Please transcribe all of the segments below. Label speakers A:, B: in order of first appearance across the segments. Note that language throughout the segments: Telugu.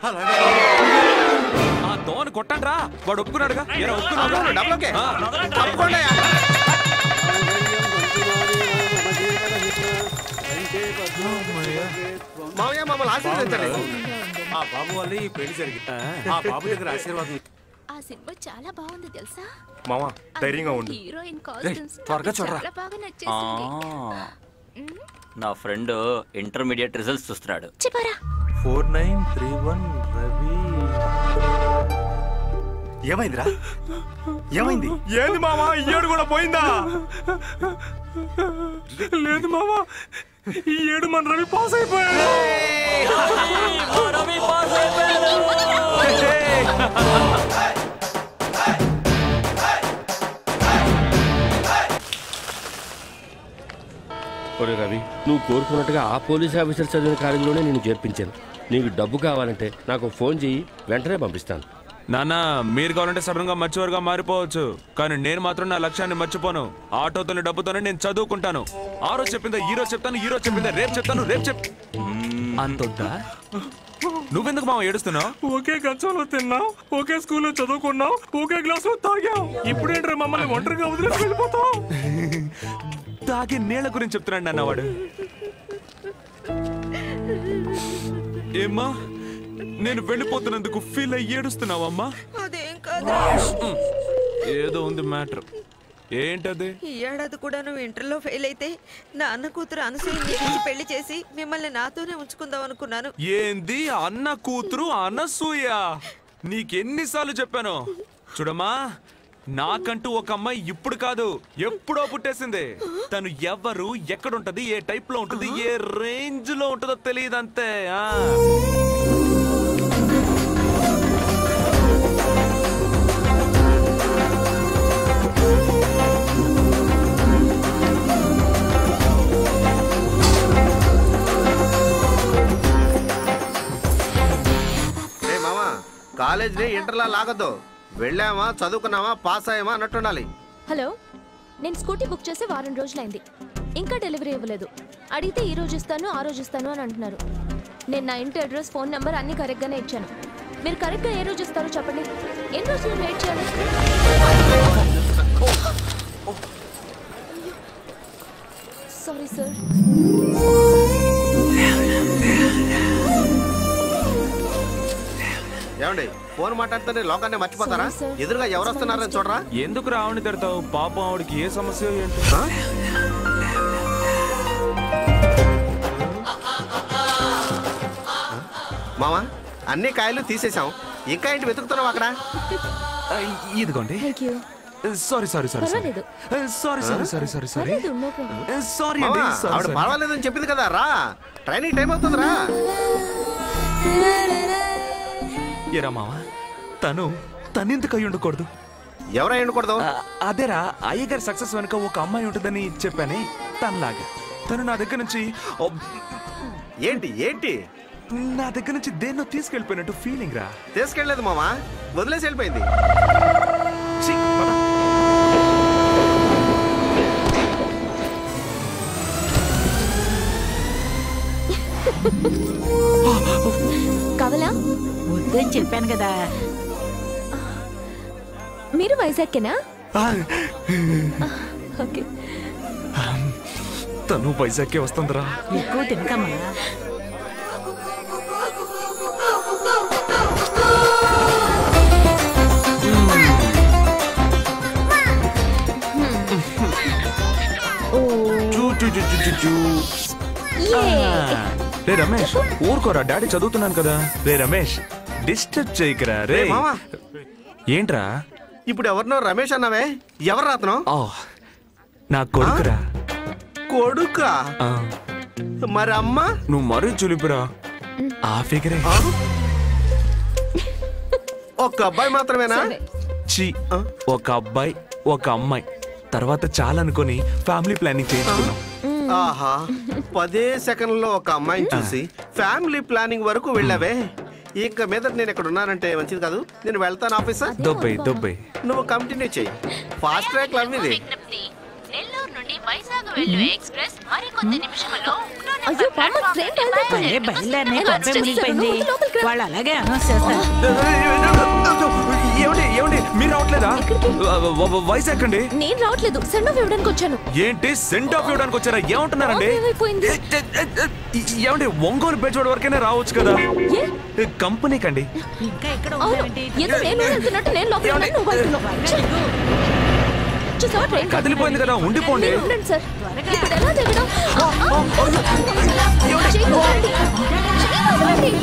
A: ఆ దోని కొట్టండి రా వాడు ఒప్పుకున్నాడుగా ఏరా, ఒప్పుకున్నావుగా?
B: డబ్బులు ఓకే
A: ఆ.
B: తప్పకుండా మామయ్య మమ్మల్ని ఆశీర్వదించండి
C: ఆ బాబు వల్ల ఈ పెళ్లి జరిగింది ఆ బాబు దగ్గర ఆశీర్వాదం
D: ఆ సినిమా చాలా బాగుంది తెలుసా
E: మావా ధైర్యంగా ఉండు
D: హీరోయిన్ కాస్ట్యూమ్స్
A: త్వరగా చూడరా.
D: చాలా బాగా
F: ఆ,
D: నచ్చేసింది
F: నా ఫ్రెండ్ ఇంటర్మీడియట్ రిజల్ట్స్ చూస్తున్నాడు
D: చెప్పరా
E: four nine three one Ravi ఏమైందిరా ఏమైంది
A: ఏంది మామా ఈ ఏడు కూడా పోయిందా లేదు మామా ఈ ఏడు మన రవి పాస్ అయిపోయాడు
G: ఒరే రవి నువ్వు కోరుకున్నట్టుగా ఆ పోలీస్ ఆఫీసర్ చదివిన కాలేజీలోనే నేను చేర్పించాను నీకు డబ్బు కావాలంటే నాకు ఫోన్ చెయ్యి వెంటనే పంపిస్తాను
A: నాన్న మీరు కావాలంటే సడన్ గా మర్చివారుగా మారిపోవచ్చు కానీ నేను మాత్రం నా లక్ష్యాన్ని మర్చిపోను ఆటోతోని డబ్బుతోనే నేను చదువుకుంటాను ఆ రోజు చెప్పిందా ఈ రోజు చెప్తాను ఈ రోజు చెప్పిందా రేపు చెప్తాను రేపు చెప్ అంతొద్దా నువ్వెందుకు మామ ఏడుస్తున్నావు ఒకే కంచంలో తిన్నావు ఒకే స్కూల్లో చదువుకున్నావు ఒకే గ్లాస్ లో తాగావు ఇప్పుడేంట్రా మమ్మల్ని ఒంటరిగా వదిలేసి వెళ్ళిపోతావు తాగే నీళ్ళ గురించి చెప్తున్నాడు నాన్న వాడు ఏమ్మా నేను వెళ్ళిపోతున్నందుకు ఫీల్ అయ్యి ఏడుస్తున్నావమ్మా
H: అదేం కాదు
A: ఏదో ఉంది మ్యాటర్ ఏంటది
H: ఈ ఏడాది కూడా నువ్వు ఇంటర్లో ఫెయిల్ అయితే నా అన్న కూతురు అనసూయ నీకు పెళ్లి చేసి మిమ్మల్ని నాతోనే ఉంచుకుందాం అనుకున్నాను
A: ఏంది అన్న కూతురు అనసూయ నీకెన్నిసార్లు చెప్పాను చూడమ్మా నాకంటూ ఒక అమ్మాయి ఇప్పుడు కాదు ఎప్పుడో పుట్టేసింది తను ఎవరు ఎక్కడుంటది ఏ టైప్ లో ఉంటది ఏ రేంజ్ లో ఉంటుందో తెలియదు అంతే ఆ.
B: ఏ మామా కాలేజ్ని ఇంటర్లా లాగద్దు వెళ్ళామా చదువుకున్నామా పాస్ అయ్యామా అన్నట్టుండాలి
D: హలో నేను స్కూటీ బుక్ చేసి వారం రోజులైంది ఇంకా డెలివరీ ఇవ్వలేదు అడిగితే ఈ రోజు ఇస్తాను ఆ రోజు ఇస్తాను అని అంటున్నారు నేను నా ఇంటి అడ్రస్ ఫోన్ నెంబర్ అన్ని కరెక్ట్గానే ఇచ్చాను మీరు కరెక్ట్గా ఏ రోజు ఇస్తారో చెప్పండి ఎన్ని రోజులు వెయిట్ చేయాలి సారీ సార్
B: ఏమండి ఫోన్ మాట్లాడితేనే లోకాన్ని మర్చిపోతారా
D: Sorry, sir.
B: ఎదురుగా ఎవరు వస్తున్నారని చూడరా
A: ఎందుకు రావణి తిడతావు పాపం ఆవిడకి ఏ సమస్య ఏంటి
B: ఆ? మామా అన్ని కాయలు తీసేసాం ఇంకా ఏంటి వెతుకుతున్నావు అక్కడ
A: ఆ, ఇదిగోండి
D: thank you
A: sorry sorry sorry
D: పర్వాలేదు.
A: Sorry sorry sorry sorry sorry
D: పర్లేదు నో ప్రాబ్లం
A: సారీ
B: మామా
A: అండి
B: ఆవిడ
A: సారీ
B: పర్వాలేదని చెప్పింది కదా రా ట్రైనింగ్ టైం అవుతుందిరా
A: ఎరా మావా తను తనెందుకు అయి ఉండకూడదు
B: ఎవరై ఉండకూడదు
A: ఆ, అదేరా అయ్యగారి సక్సెస్ వెనుక ఒక అమ్మాయి ఉంటుందని చెప్పానే తనలాగా తను నా దగ్గర నుంచి ఓ,
B: ఏంటి ఏంటి
A: నా దగ్గర నుంచి దేన్నో తీసుకెళ్ళిపోయినట్టు ఫీలింగ్ రా
B: తీసుకెళ్ళలేదు మామా వదిలేసి వెళ్ళిపోయింది
A: ఛీ, పద.
D: కావాలా
I: వద్దని చెప్పాను కదా
D: మీరు వైజాగ్కేనా
A: ఆ,
D: ఓకే
A: తను వైజాగ్కే వస్తుందిరా
I: ఎక్కువ తినకమ్మా
D: ఓ
A: చూ, చూ, చూ, చూ, చూ, చూ.
D: యే
A: రే రమేష్ ఊరుకోరా డాడీ చదువుతున్నాను కదా రే రమేష్ డిస్టర్బ్ చేయకరా రే
B: రే మావా
A: ఏంట్రా
B: ఇప్పుడు ఎవరినో రమేష్ అన్నావే ఎవరు రాతను
A: ఓ నా కొడుకురా
B: కొడుక
A: ఆ,
B: మరి అమ్మ
A: నువ్వు మరీ చులిపురా ఆ ఫిగరే
B: ఆ? ఒక్క అబ్బాయి మాత్రమేనా
D: సరే
A: చి ఒక అబ్బాయి ఒక అమ్మాయి తర్వాత చాలా అనుకొని ఫ్యామిలీ ప్లానింగ్ చేయించుకున్నాం
B: ఆహా పదే సెకండ్లో ఒక అమ్మాయిని చూసి ఫ్యామిలీ ప్లానింగ్ వరకు వెళ్ళావే ఇక మీద నేను ఇక్కడ ఉన్నానంటే మంచిది కాదు నేను వెళ్తాను ఆఫీసర్
A: దొబ్బై దొబ్బై
B: నువ్వు కంటిన్యూ చెయ్యి ఫాస్ట్ ట్రాక్ లవ్ ఇది
J: నెల్లూరు నుండి వైజాగ్ వెళ్ళు ఎక్స్ప్రెస్ మరికొద్ది నిమిషముల్లో
D: అయ్యో బామ్మ ట్రైన్ బయలుదేరుతుంది.
I: అరే బయలుదేరినే
D: ఎలా
I: కొంపే
D: చేస్తారు?
I: మునిగిపోయింది
D: నువ్వు లోపలికి రా.
I: వాళ్ళు అలాగే అనౌన్స్ చేస్తారు
A: ఏమండి ఏమండి మీరు రావట్లేదా వ- వ- వయసు ఎక్కండి
D: నేను రావట్లేదు సెండ్ ఆఫ్ ఇవ్వడానికి వచ్చాను
A: ఏంటి సెండ్ ఆఫ్ ఇవ్వడానికి వచ్చారా ఏమంటున్నారండి
D: ఆఫ్ ఏమైపోయింది?
A: ఏ- ఏ- ఏ- ఏ- ఏమండి ఒంగోలు బెడ్జోడ్ వరకైనా రావచ్చు కదా
D: ఏ
A: కంపెనీకండి
I: ఇంకా ఇక్కడ
D: అవును
I: ఉన్నావేంటి
D: ఏదో నేను వెళ్తున్నట్టు నేను లోపల ఉన్నాను, నువ్వు వెళ్తున్నావు ఛీ! చూసావా ట్రైన్
A: కదిలిపోయింది కదా ఉండిపోండి
D: మీరు ఉండండి సార్ ఇప్పుడు ఎలా దిగడం ఆ, ఆ, చెయ్యి వదలండి. చెయ్యి వదలండి.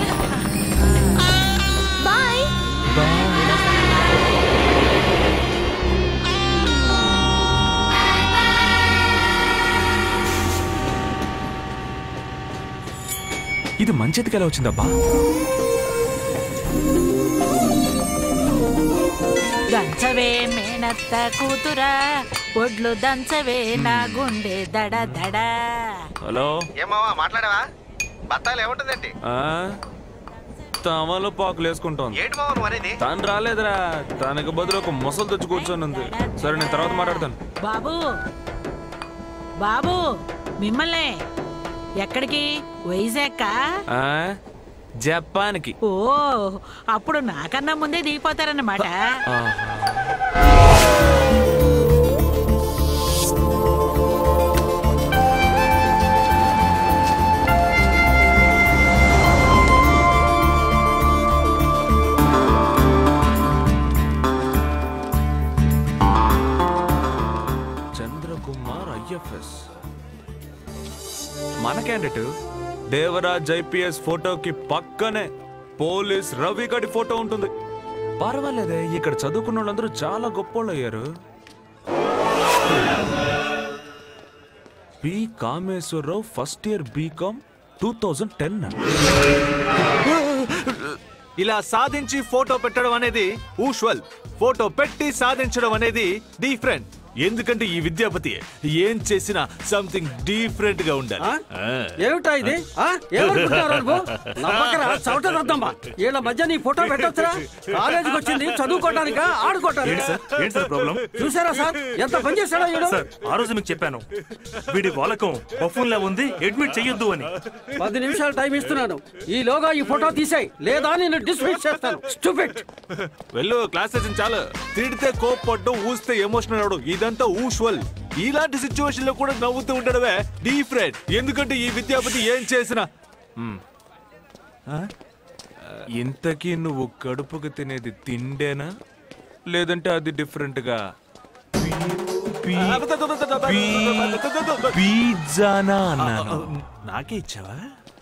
D: బాయ్
A: ఇది మంచిదికి ఎలా వచ్చిందబ్బా
I: దంచవే మేనత్త కూతురా ఒడ్లు దంచవే నా గుండె దడ దడ
A: హలో
B: ఏమావా మాట్లాడావా బత్తాలు ఏముంటుందండి
A: ఆ తమలో పాకులు వేసుకుంటోంది
B: ఏంటి మావా నువ్వు అనేది
A: తను రాలేదురా తనకు బదులు ఒక ముసలు తెచ్చి కూర్చొని ఉంది సరే నేను తర్వాత మాట్లాడతాను
I: బాబు బాబు మిమ్మల్ని ఎక్కడికి వైజాగ్
A: ఆ జపాన్కి
I: ఓ అప్పుడు నాకన్నా ముందే దిగిపోతారన్నమాట
A: ఆహా. చంద్రకుమార్ ఐఎఫ్ఎస్ మన క్యాండిడేట్ దేవరాజ్ ఐపీఎస్ ఫోటోకి పక్కనే పోలీస్ రవి గడి ఫోటో ఉంటుంది పర్వాలేదే ఇక్కడ చదువుకున్న వాళ్ళందరూ చాలా గొప్పోళ్ళు అయ్యారు P Kameswararao first year BCom two thousand ten
C: ఇలా సాధించి ఫోటో పెట్టడం అనేది ఊష్వల్ ఫోటో పెట్టి సాధించడం అనేది డిఫరెంట్ ఎందుకంటే ఈ విద్యాపతి ఏం చేసినా సంథింగ్ డిఫరెంట్ గా ఉండాలి ఆ.
J: ఏమిటా ఇది ఆ? ఏమనుకుంటున్నారు నువ్వు? నమ్మకరా చవట దద్దమ్మా వీళ్ళ మధ్య నీ ఫోటో పెట్టొచ్చురా కాలేజీకి వచ్చింది చదువుకోవడానికా ఆడుకోవటానికా
E: ఏంటి సార్ ప్రాబ్లం
J: చూసారా సార్ ఎంత పని చేశాడో ఈడు
E: సార్ ఆ రోజు మీకు చెప్పాను వీడి వాలకం బఫూన్ లా ఉంది అడ్మిట్ చెయ్యొద్దు అని
J: పది నిమిషాలు టైం ఇస్తున్నాను ఈలోగా ఈ ఫోటో తీసేయ్ లేదా నేను డిస్మిస్ చేస్తాను స్టూపిడ్
C: వెళ్ళు క్లాస్ సెషన్ చాలు తిడితే కోప్పడ్డం ఊస్తే ఎమోషనల్ అవడం ఇదంతా ఊష్వల్ ఇలాంటి సిచ్యువేషన్ లో కూడా నవ్వుతూ ఉండడమే డిఫరెంట్ ఎందుకంటే ఈ విద్యాపతి ఏం చేసినా మ్మ్. ఆ?
A: ఇంతకీ నువ్వు కడుపుకు తినేది తిండేనా లేదంటే అది డిఫరెంట్ గా పిజ్జానా అన్నాను
C: నాకే ఇచ్చావా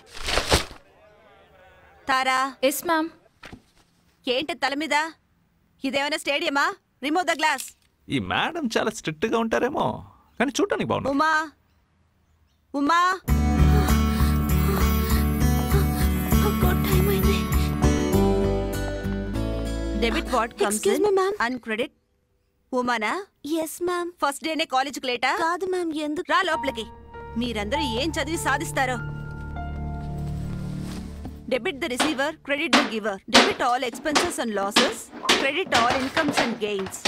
H: తారా
D: ఎస్ మ్యామ్
H: ఏంటి తల మీద ఇదేమైనా స్టేడియమా రిమూవ్ ద గ్లాస్
C: ఈ మేడం చాలా స్ట్రిక్ట్ గా ఉంటారేమో కానీ చూడటానికి బాగుంది
H: ఉమా ఉమా
D: టైం అయింది
H: debit what comes
D: Excuse me, ma'am.
H: And credit ఉమానా
D: ఎస్ మ్యామ్
H: ఫస్ట్ డేనే కాలేజ్కి లేటా
D: కాదు మ్యామ్ ఎందుకు
H: రా లోపలికి మీరందరూ ఏం చదివి సాధిస్తారో debit the receiver credit the giver debit all expenses and losses credit all incomes and gains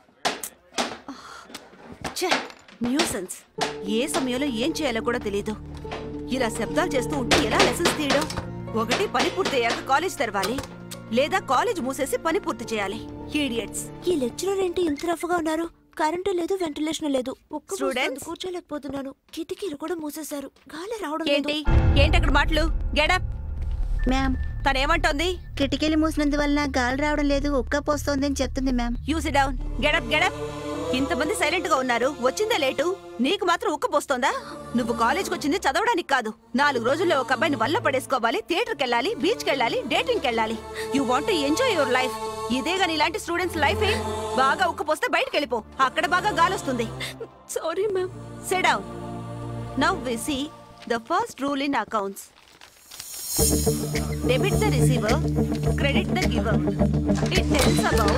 H: nuisance ఏ సమయంలో ఏం చేయాలో కూడా తెలియదు ఇలా శబ్దాలు చేస్తూ ఉంటే ఎలా లెసన్స్ తీయడం ఒకటి పని పూర్తయ్యాక కాలేజ్ తెరవాలి లేదా కాలేజ్ మూసేసి పని పూర్తి చేయాలి ఈడియట్స్
D: ఈ లెక్చరర్ ఏంటి ఇంత రఫ్గా ఉన్నారు కరెంటు లేదు వెంటిలేషన్ లేదు ఒక్క
H: Students?
D: మోస్తాను, కూర్చోలేకపోతున్నాను కిటికీలు కూడా మూసేశారు గాలి రావడం
H: ఏంటి
D: లేదు
H: ఏంటి అక్కడ మాటలు గెడప్
K: మ్యామ్
H: తనేమంటోంది
K: కిటికీలు మూసినందువలన గాలి రావడం లేదు ఉక్క పోస్తోంది అని చెప్తుంది ma'am
H: use down get up get up ఇంతమంది సైలెంట్ గా ఉన్నారు వచ్చిందా లేటు నీకు మాత్రం ఉక్క పోస్తోందా నువ్వు కాలేజ్కి వచ్చింది చదవడానికి కాదు నాలుగు రోజుల్లో ఒక అబ్బాయిని వల్ల పడేసుకోవాలి థియేటర్కి వెళ్ళాలి బీచ్కి వెళ్ళాలి డేటింగ్కి వెళ్ళాలి you want enjoy your life ఇదే గాని ఇలాంటి స్టూడెంట్స్ లైఫ్ ఏ బాగా ఉక్క పోస్తే బయటకు వెళ్ళిపో అక్కడ బాగా గాలి వస్తుంది
D: sorry ma'am
H: set down now we see the first rule in accounts debit the receiver credit the giver it tells about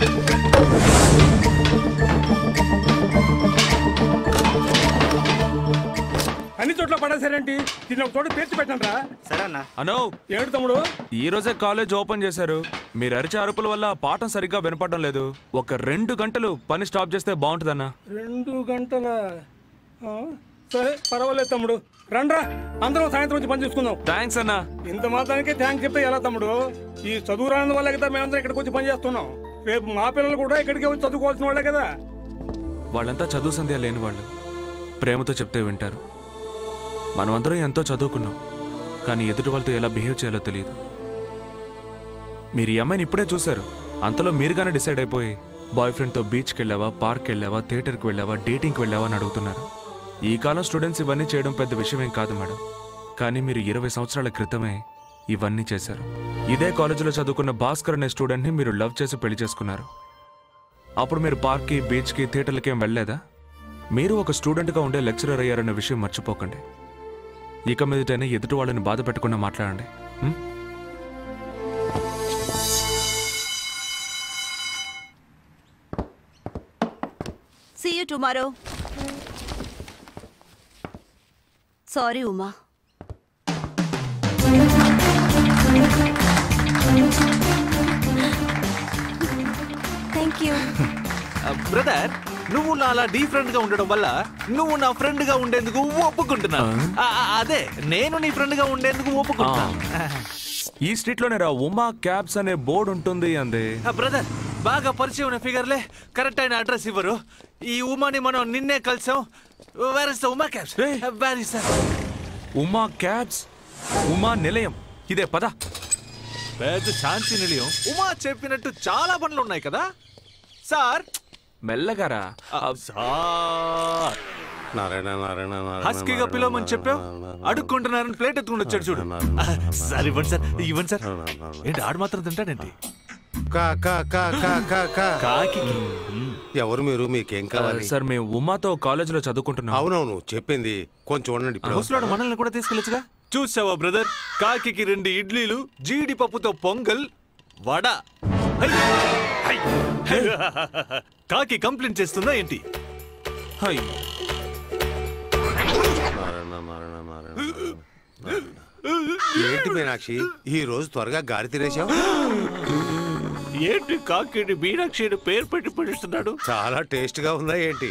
J: అన్ని చోట్ల పడేసారేంటి దీన్ని ఒక చోట తీర్చి పెట్టండి రా
E: సరే అన్న
A: అనో
J: ఏడు తమ్ముడు
A: ఈ రోజే కాలేజ్ ఓపెన్ చేశారు మీరు అరిచే అరుపుల వల్ల పాఠం సరిగ్గా వినపడడం లేదు ఒక రెండు గంటలు పని స్టాప్ చేస్తే బాగుంటుందన్నా
J: రెండు గంటల ఆ? సరే పర్వాలేదు తమ్ముడు రండ్రా అందరం సాయంత్రం వచ్చి పని చూసుకుందాం
A: థ్యాంక్స్ అన్నా
J: ఇంత మాత్రానికే థ్యాంక్స్ చెప్తే ఎలా తమ్ముడు ఈ చదువు రాని వల్ల కదా మేమందరం ఇక్కడికి వచ్చి పని చేస్తున్నాం రేపు మా పిల్లలు కూడా ఇక్కడికి వచ్చి చదువుకోవాల్సిన వాళ్ళే కదా
A: వాళ్ళంతా చదువు సంధ్య లేని వాళ్ళు ప్రేమతో చెప్తే వింటారు మనమందరం ఎంతో చదువుకున్నాం కానీ ఎదుటి వాళ్ళతో ఎలా బిహేవ్ చేయాలో తెలియదు మీరు ఈ అమ్మాయిని ఇప్పుడే చూశారు అంతలో మీరుగానే డిసైడ్ అయిపోయి బాయ్ ఫ్రెండ్తో బీచ్కి వెళ్ళావా పార్క్ వెళ్ళావా థియేటర్కి వెళ్ళావా డేటింగ్కి వెళ్ళావా అని అడుగుతున్నారు ఈ కాలం స్టూడెంట్స్ ఇవన్నీ చేయడం పెద్ద విషయం ఏం కాదు మేడం కానీ మీరు ఇరవై సంవత్సరాల క్రితమే ఇవన్నీ చేశారు ఇదే కాలేజీలో చదువుకున్న భాస్కర్ అనే స్టూడెంట్ని మీరు లవ్ చేసి పెళ్లి చేసుకున్నారు అప్పుడు మీరు పార్క్కి బీచ్కి థియేటర్లకి ఏం వెళ్ళలేదా మీరు ఒక స్టూడెంట్గా ఉండే లెక్చరర్ అయ్యారన్న విషయం మర్చిపోకండి ఇక మీదటైనా ఎదుటి వాళ్ళని బాధ పెట్టకుండా మాట్లాడండి ఉం?
H: See you tomorrow sorry Uma
D: thank you
C: brother నువ్వు నా అలా డిఫరెంట్ గా ఉండడం వల్ల నువ్వు నా ఫ్రెండ్ గా ఉండేందుకు ఒప్పుకుంటున్నాను ఆ, ఆ, అదే నేను నీ ఫ్రెండ్ గా ఉండేందుకు ఒప్పుకుంటున్నాను
A: ఈ స్ట్రీట్ లోనే రా ఉమా క్యాబ్స్ అనే బోర్డు ఉంటుంది అంది
C: బ్రదర్ బాగా పరిచయం ఉన్న ఫిగర్లే కరెక్ట్ అయిన అడ్రస్ ఇవ్వరు ఈ ఉమాని మనం నిన్నే కలిసాం where is the Uma cabs where is
A: Uma cabs Uma నిలయం ఇదే పద
C: పెద్ద శాంతి నిలయం ఉమా చెప్పినట్టు చాలా పనులు ఉన్నాయి కదా సార్
A: మెల్లగారా
C: సార్
B: నారాయణ నారాయణ
C: హస్కీగా పిలవమని చెప్పావు అడుక్కుంటున్నారని ప్లేట్ ఎత్తుకుని వచ్చాడు చూడు సార్ ఇవ్వండి సార్ ఇవ్వండి సార్ ఏంటి ఆడు మాత్రం తింటాడేంటి
B: కా కా కా కా కా కా
C: కాకి
B: ఎవరు మీరు మీకేం కావాలి
A: సార్ మేము ఉమాతో కాలేజీలో చదువుకుంటున్నాం
B: అవునవును చెప్పింది కొంచెం ఉండండి ఇప్పుడు
C: హౌస్లో మనల్ని కూడా తీసుకెళ్ళొచ్చుగా చూసావా బ్రదర్ కాకి రెండు ఇడ్లీలు జీడిపప్పుతో పొంగల్ వడ హై! హై! హై! కాకి కంప్లైంట్ చేస్తుందా ఏంటి
B: నారాయణ నారాయణ నారాయణ ఏంటి మీనాక్షి ఈ రోజు త్వరగా గాలి తినేసావు
C: ఏంటి కాకి మీనాక్షి పేరు పెట్టి పిలుస్తున్నాడు
B: చాలా టేస్ట్ గా ఉందా ఏంటి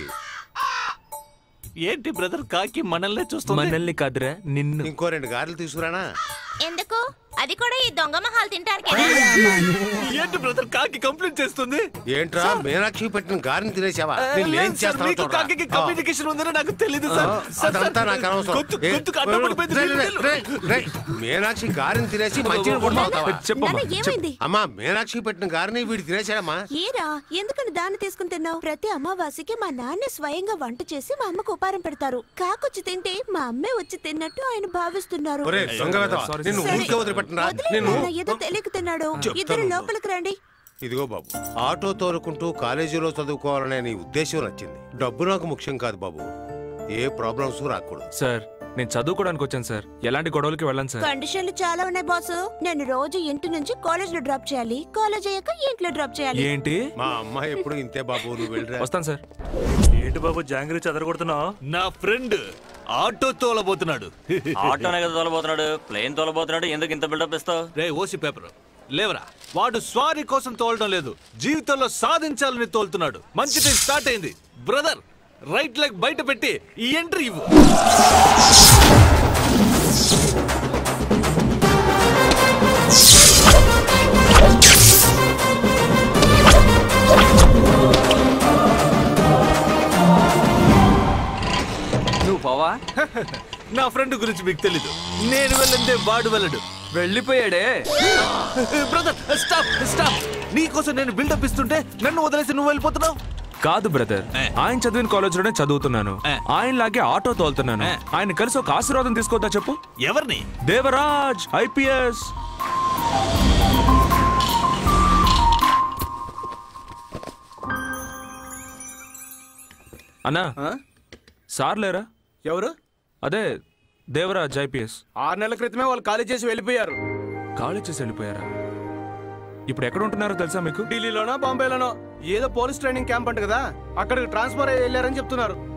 C: ఏంటి బ్రదర్ కాకి మనల్నే చూస్తుంది
A: మనల్ని కాదురా నిన్ను
B: ఇంకో రెండు గారెలు తీసుకురానా
D: ఎందుకు అది కూడా ఈ దొంగ మహాల్ తింటారు
C: ఏంటి బ్రదర్ కాకి కంప్లైంట్ చేస్తుంది
B: ఏంట్రా మీనాక్షి పెట్టిన గారెని తినేసావా నేను ఏం
C: లేదు సార్, మీకు కాకి
B: చేస్తాను
C: కమ్యూనికేషన్ ఉందని నాకు తెలియదు సార్ సార్,
B: అదంతా
C: సార్,
B: నాకు అనవసరం
C: గొంతు-
B: ఏ,
C: గొంతుకు అడ్డం పడిపోయింది.
B: రేయ్, రేయ్, రేయ్, రేయ్, మీనాక్షి గారెని తినేసి మంచిగా కూడా తాగుతావా?
K: నాన్న, ఏమైంది
B: అమ్మా మీనాక్షి పెట్టిన గారిని వీడు తినేసాడమ్మా
K: ఏరా ఎందుకని దాన్ని తీసుకుని తిన్నావు ప్రతి అమావాస్యకి మా నాన్న స్వయంగా వంట చేసి మా అమ్మకు ఉపారం పెడతారు కాకొచ్చి తింటే మా అమ్మే వచ్చి తిన్నట్టు ఆయన భావిస్తున్నారు
B: ఒరే దొంగ వెధవా, నిన్ను
K: సరే.
B: ఊరికే వదిలిపెట్టనా
K: వదిలేయ్
B: నిన్ను
K: నాన్న, ఏదో తెలియక తిన్నాడు
B: చెప్తాను
K: ఇద్దరు
B: ఉండు.
K: లోపలికి రండి
B: ఇదిగో బాబు ఆటో తోలుకుంటూ కాలేజీలో చదువుకోవాలనే నీ ఉద్దేశం నచ్చింది డబ్బు నాకు ముఖ్యం కాదు బాబు ఏ ప్రాబ్లమ్స్ రాకూడదు
A: సార్ నేను చదువుకోవడానికి వచ్చాను సార్ ఎలాంటి గొడవలకి వెళ్ళాను సార్
K: కండిషన్లు చాలా ఉన్నాయి బాసు నేను రోజు ఇంటి నుంచి కాలేజ్ లో డ్రాప్ చేయాలి కాలేజ్ అయ్యాక ఇంట్లో డ్రాప్ చేయాలి
A: ఏంటి
B: మా అమ్మాయి ఎప్పుడు ఇంతే బాబు నువ్వు వెళ్ళరా
A: వస్తాను సార్
E: ఏంటి బాబు జాంగ్రీ చెదరగొడుతున్నావు
C: నా ఫ్రెండ్ ఆటో తోలబోతున్నాడు
F: ఆటోనే కదా తోలబోతున్నాడు ప్లేన్ తోలబోతున్నాడు ఎందుకు ఇంత బిల్డప్ ఇస్తావు
C: రే ఓసి పేపర్ లేవరా వాడు స్వారీ కోసం తోలడం లేదు జీవితంలో సాధించాలని తోలుతున్నాడు మంచి టైం స్టార్ట్ అయింది బ్రదర్ రైట్ లెగ్ బయట పెట్టి ఈ ఎంట్రీ ఇవ్వు
F: నువ్వు పోవా
C: నా ఫ్రెండ్ గురించి మీకు తెలీదు నేను వెళ్ళంటే వాడు వెళ్ళడు
A: వెళ్ళిపోయాడే
C: బ్రదర్ స్టాప్ స్టాప్ నీకోసం నేను బిల్డప్ ఇస్తుంటే నన్ను వదిలేసి నువ్వు వెళ్ళిపోతున్నావు
A: కాదు బ్రదర్ ఆయన చదివిన కాలేజ్ లోనే చదువుతున్నాను ఆయన లాగే ఆటో తోలుతున్నాను ఆయన కలిసి ఒక ఆశీర్వాదం తీసుకోవద్దా చెప్పు
C: ఎవరిని
A: దేవరాజ్ ఐపీఎస్ అన్నా సార్ లేరా
J: ఎవరు
A: అదే దేవరాజ్ ఐపీఎస్
J: ఆరు నెలల క్రితమే వాళ్ళు ఖాళీ చేసి వెళ్ళిపోయారు
A: ఖాళీ చేసి వెళ్ళిపోయారా ఇప్పుడు ఎక్కడ ఉంటున్నారో తెలుసా మీకు
J: ఢిల్లీలోనో బాంబేలోనో ఏదో పోలీస్ ట్రైనింగ్ క్యాంప్ అంట కదా అక్కడికి ట్రాన్స్ఫర్ అయ్యి వెళ్ళారని చెప్తున్నారు